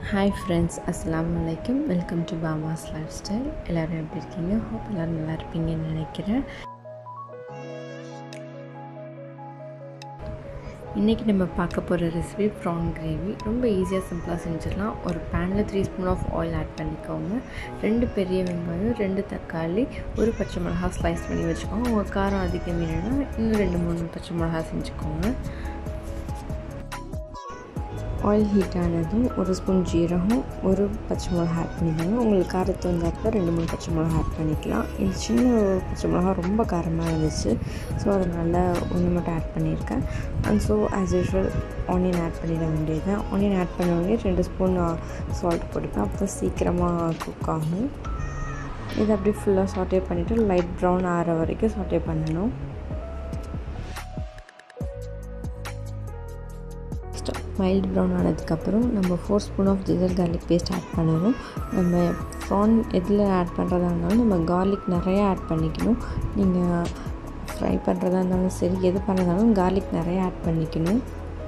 hi friends அஸ்லாம் வலைக்கம் welcome to Bama's life style எல்லோரும் எப்படி இருக்கீங்க ஹோப் எல்லோரும் நல்லா இருப்பீங்கன்னு நினைக்கிறேன் இன்றைக்கி நம்ம பார்க்க போகிற ரெசிபி ப்ரான் கிரேவி ரொம்ப ஈஸியாக சிம்பிளாக செஞ்சிடலாம் ஒரு பேனில் three spoon of oil add பண்ணிக்கோங்க ரெண்டு பெரிய வெங்காயம் ரெண்டு தக்காளி ஒரு பச்சை மிளகா ஸ்லைஸ் பண்ணி வச்சுக்கோங்க உங்கள் காரம் அதிகம் வேணும்னா இன்னும் ரெண்டு மூணு பச்சை மிளகா செஞ்சுக்கோங்க ஆயில் ஹீட் ஆனதும் ஒரு ஸ்பூன் ஜீரகம் ஒரு பச்சை மிளகா ஆட் பண்ணிக்கோங்க உங்களுக்கு காரத்தை வந்தாக்க ரெண்டு மூணு பச்சை மிளகா ஆட் பண்ணிக்கலாம் இது சின்ன பச்சை மிளகா ரொம்ப காரமாக இருந்துச்சு ஸோ அதனால் ஒன்று மட்டும் ஆட் பண்ணியிருக்கேன் and so as usual onion add பண்ணிட வேண்டியது ஆனியன் ஆட் பண்ண வேண்டிய ரெண்டு ஸ்பூன் சால்ட் போட்டுப்பேன் அப்போ தான் சீக்கிரமாக குக் ஆகும் இதை அப்படியே ஃபுல்லாக சாட்டே பண்ணிவிட்டு லைட் ப்ரௌன் ஆகிற வரைக்கும் சாட்டே பண்ணணும் மைல்டு ப்ரௌன் ஆனதுக்கப்புறம் நம்ம four spoon of ginger garlic paste add பண்ணணும் நம்ம ப்ரான் எதில் ஆட் பண்ணுறதா இருந்தாலும் நம்ம கார்லிக் நிறையா ஆட் பண்ணிக்கணும் நீங்கள் ஃப்ரை பண்ணுறதா இருந்தாலும் சரி எது பண்ணுறதாலும் கார்லிக் நிறையா ஆட் பண்ணிக்கணும்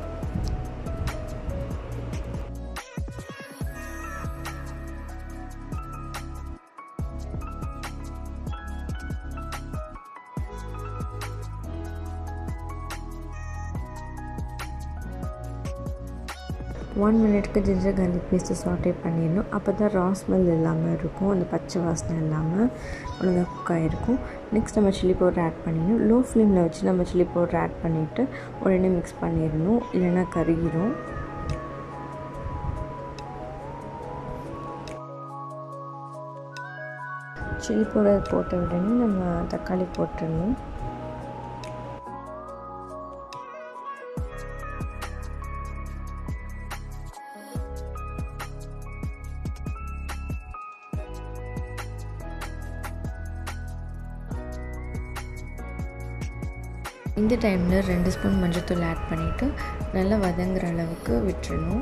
ஒன் மினிட்க்கு ஜிஞ்சர் கார்லிக் பேஸ்ட்டு சாட்டே பண்ணிடணும் அப்போ தான் ரா ஸ்மெல் இல்லாமல் இருக்கும் அந்த பச்சை வாசனை இல்லாமல் ஒழுங்காக குக் ஆகிருக்கும் நெக்ஸ்ட் நம்ம சில்லி பவுடர் ஆட் பண்ணிடணும் லோ ஃப்ளேமில் வச்சு நம்ம சில்லி பவுடர் ஆட் பண்ணிவிட்டு உடனே மிக்ஸ் பண்ணிடணும் இல்லைன்னா கருகிடும் சில்லி பவுடர் போட்ட உடனே நம்ம தக்காளி போட்டுடணும் இந்த டைமில் ரெண்டு ஸ்பூன் மஞ்சள்தூள் ஆட் பண்ணிவிட்டு நல்லா வதங்குற அளவுக்கு விட்டுறணும்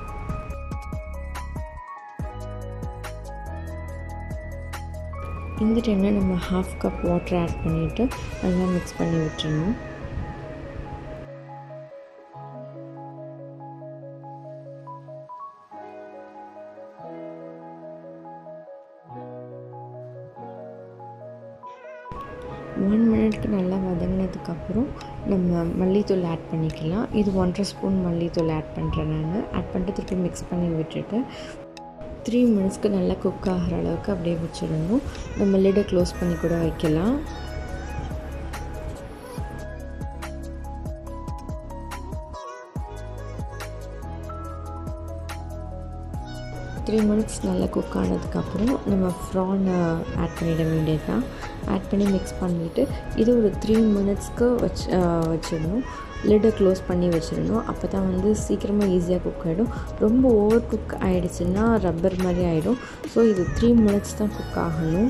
இந்த டைமில் நம்ம ஹாஃப் கப் வாட்டர் ஆட் பண்ணிவிட்டு நல்லா மிக்ஸ் பண்ணி விட்டுறணும் ஒன் மினிட்க்கு நல்லா வதங்கினதுக்கப்புறம் நம்ம மல்லித்தூள் ஆட் பண்ணிக்கலாம் இது ஒன்றரை ஸ்பூன் மல்லித்தூள் ஆட் பண்ணுறேன் நான் ஆட் பண்ணிட்டு திருப்பி மிக்ஸ் பண்ணி விட்டுட்டு த்ரீ மினிட்ஸ்க்கு நல்லா குக் ஆகிற அளவுக்கு அப்படியே வச்சிடணும் நம்ம லிடை க்ளோஸ் பண்ணி கூட வைக்கலாம் த்ரீ மினிட்ஸ் நல்லா குக் ஆனதுக்கப்புறம் நம்ம ப்ரானை ஆட் பண்ணிட வேண்டியது தான் ஆட் பண்ணி மிக்ஸ் பண்ணிவிட்டு இது ஒரு த்ரீ மினிட்ஸ்க்கு வச்சு வச்சிடணும் லிட்டை க்ளோஸ் பண்ணி வச்சிடணும் அப்போ தான் வந்து சீக்கிரமாக ஈஸியாக குக் ஆகிடும் ரொம்ப ஓவர் குக் ஆகிடுச்சுன்னா ரப்பர் மாதிரி ஆகிடும் ஸோ இது த்ரீ மினிட்ஸ் தான் குக் ஆகணும்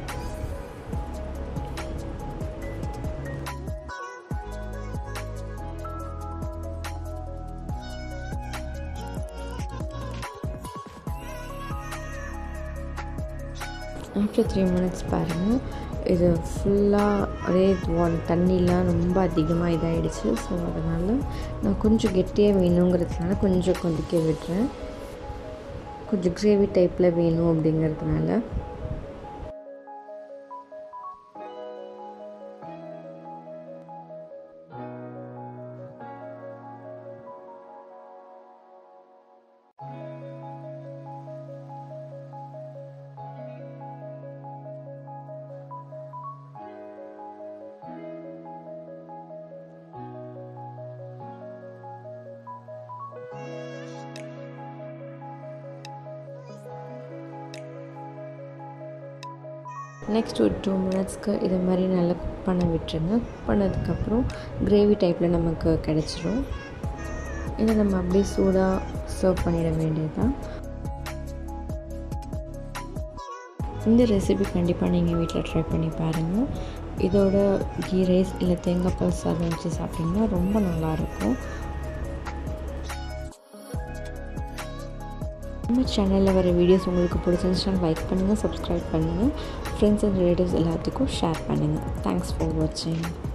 ஆஃப்டர் த்ரீ மினிட்ஸ் பாருங்கள் இது ஃபுல்லாக ஒரே ஒன் தண்ணிலாம் ரொம்ப அதிகமாக இதாகிடுச்சு ஸோ அதனால் நான் கொஞ்சம் கெட்டியாக வேணுங்கிறதுனால கொஞ்சம் கொதிக்க விடுறேன் கொஞ்சம் கிரேவி டைப்பில் வேணும் அப்படிங்கிறதுனால நெக்ஸ்ட் ஒரு டூ மினிட்ஸ்க்கு இதை மாதிரி நல்லா குக் பண்ண விட்டுருங்க குக் பண்ணதுக்கப்புறம் கிரேவி டைப்பில் நமக்கு கிடச்சிரும் இதை நம்ம அப்படியே சூடாக சர்வ் பண்ணிட வேண்டியது தான் இந்த ரெசிபி கண்டிப்பாக நீங்கள் வீட்டில் ட்ரை பண்ணி பாருங்கள் இதோட கீ ரைஸ் இல்லை தேங்காய் பால் சாதம் வச்சு சாப்பிட்டிங்கன்னா ரொம்ப நல்லாயிருக்கும் நம்ம சேனலில் வர வீடியோஸ் உங்களுக்கு பிடிச்சிருந்துச்சுன்னா லைக் பண்ணுங்கள் சப்ஸ்கிரைப் பண்ணுங்கள் ஃப்ரெண்ட்ஸ் அண்ட் ரிலேட்டிவ்ஸ் எல்லாத்துக்கும் ஷேர் பண்ணுங்கள் தேங்க்ஸ் ஃபார் வாட்சிங்